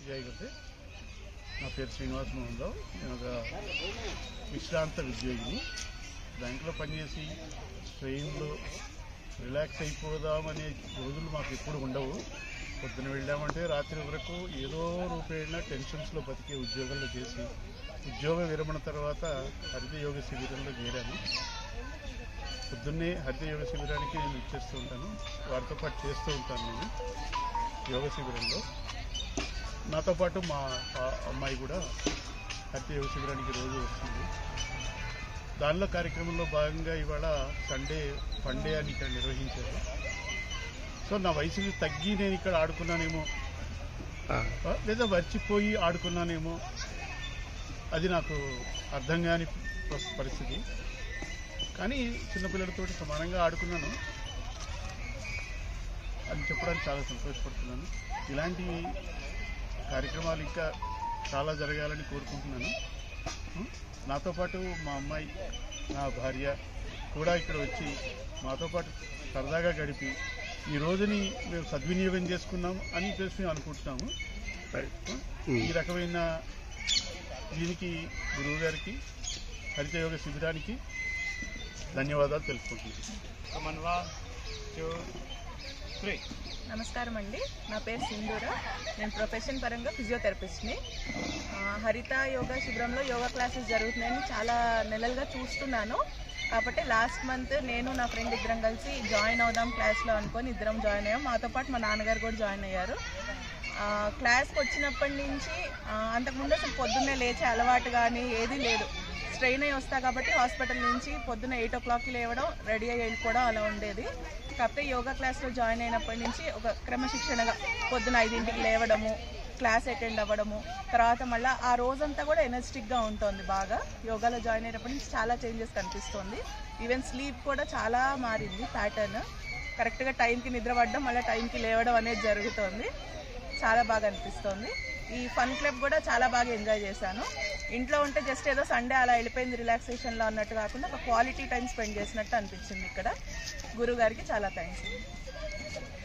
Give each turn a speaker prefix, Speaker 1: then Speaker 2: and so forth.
Speaker 1: జై గురు నా పేరు శ్రీనివాస్ మోహన్ రావు నేను ఒక విశ్రాంత ఉద్యోగిని బ్యాంకులో పనిచేసి ట్రైన్లో రిలాక్స్ అయిపోదామనే రోజులు మాకు ఎప్పుడు ఉండవు పొద్దున వెళ్ళామంటే రాత్రి వరకు ఏదో రూపేణ టెన్షన్స్లో బతికే ఉద్యోగాల్లో చేసి ఉద్యోగ విరమణ తర్వాత హరిత యోగ శిబిరంలో చేరాను పొద్దున్నే హరిత యోగ శిబిరానికి నేను ఇచ్చేస్తూ ఉంటాను వారితో పాటు చేస్తూ ఉంటాను నేను యోగ శిబిరంలో నాతో పాటు మా పా- అమ్మాయి కూడా హరిత యోగ శిబిరానికి రోజు వస్తుంది దానిలో కార్యక్రమంలో భాగంగా ఇవాళ సండే ఫండే అని ఇక్కడ నిర్వహించారు సో నా వయసుకి తగ్గి నేను ఇక్కడ ఆడుకున్నానేమో
Speaker 2: ఆ,
Speaker 1: ఆ, లేదా మర్చిపోయి ఆడుకున్నానేమో అది నాకు అర్థం కాని ప- పరిస్థితి కానీ చిన్నపిల్లలతోటి సమానంగా ఆడుకున్నాను అని చెప్పడానికి చాలా సంతోషపడుతున్నాను ఇలాంటి కార్యక్రమాలు ఇంకా చాలా జరగాలని కోరుకుంటున్నాను ఉం? నాతో పాటు మా అమ్మాయి నా భార్య కూడా ఇక్కడ వచ్చి మాతో పాటు సరదాగా గడిపి ఈ రోజుని మేము సద్వినియోగం చేసుకున్నాం అని చెప్పేసి మేము అనుకుంటున్నాము
Speaker 2: ఉమ్.
Speaker 1: ఈ రకమైన దీనికి గురువు గారికి హరిత యోగ శిబిరానికి ధన్యవాదాలు తెలుపుకుంటున్నాను
Speaker 3: నమస్కారం అండి నా పేరు సింధూర నేను ప్రొఫెషన్ పరంగా ఫిజియోథెరపిస్ట్ని ఆ, హరిత యోగా శిబిరంలో యోగా క్లాసెస్ జరుగుతున్నాయని చాలా నెలలుగా చూస్తున్నాను కాబట్టి లాస్ట్ మంత్ నేను నా ఫ్రెండ్ ఇద్దరం కలిసి జాయిన్ అవుదాం క్లాస్లో అనుకొని ఇద్దరం జాయిన్ అయ్యాం మాతో పాటు మా నాన్నగారు కూడా జాయిన్ అయ్యారు ఆ, క్లాస్కి వచ్చినప్పటి నుంచి ఆ, అంతకుముందు అసలు పొద్దున్నే లేచే అలవాటు కానీ ఏదీ లేదు స్ట్రెయిన్ అయ్యి వస్తా కాబట్టి హాస్పిటల్ నుంచి పొద్దున్న ఎయిట్ ఓ క్లాక్కి లేవడం రెడీ అయ్యి వెళ్ళిపోవడం అలా ఉండేది కాకపోతే యోగా క్లాస్లో జాయిన్ అయినప్పటి నుంచి ఒక క్రమశిక్షణగా పొద్దున ఐదింటికి లేవడము క్లాస్ అటెండ్ అవ్వడము తర్వాత మళ్ళీ ఆ రోజంతా కూడా ఎనర్జెటిక్గా ఉంటుంది బాగా యోగాలో జాయిన్ అయినప్పటి నుంచి చాలా చేంజెస్ కనిపిస్తుంది ఈవెన్ స్లీప్ కూడా చాలా మారింది ప్యాటర్న్ కరెక్ట్గా టైంకి నిద్ర పడడం మళ్ళీ టైంకి లేవడం అనేది జరుగుతుంది చాలా బాగా అనిపిస్తుంది ఈ ఫన్ క్లబ్ కూడా చాలా బాగా ఎంజాయ్ చేశాను ఇంట్లో ఉంటే జస్ట్ ఏదో సండే అలా వెళ్ళిపోయింది రిలాక్సేషన్లో అన్నట్టు కాకుండా ఒక క్వాలిటీ టైం స్పెండ్ చేసినట్టు అనిపించింది ఇక్కడ గురువు గారికి చాలా థ్యాంక్స్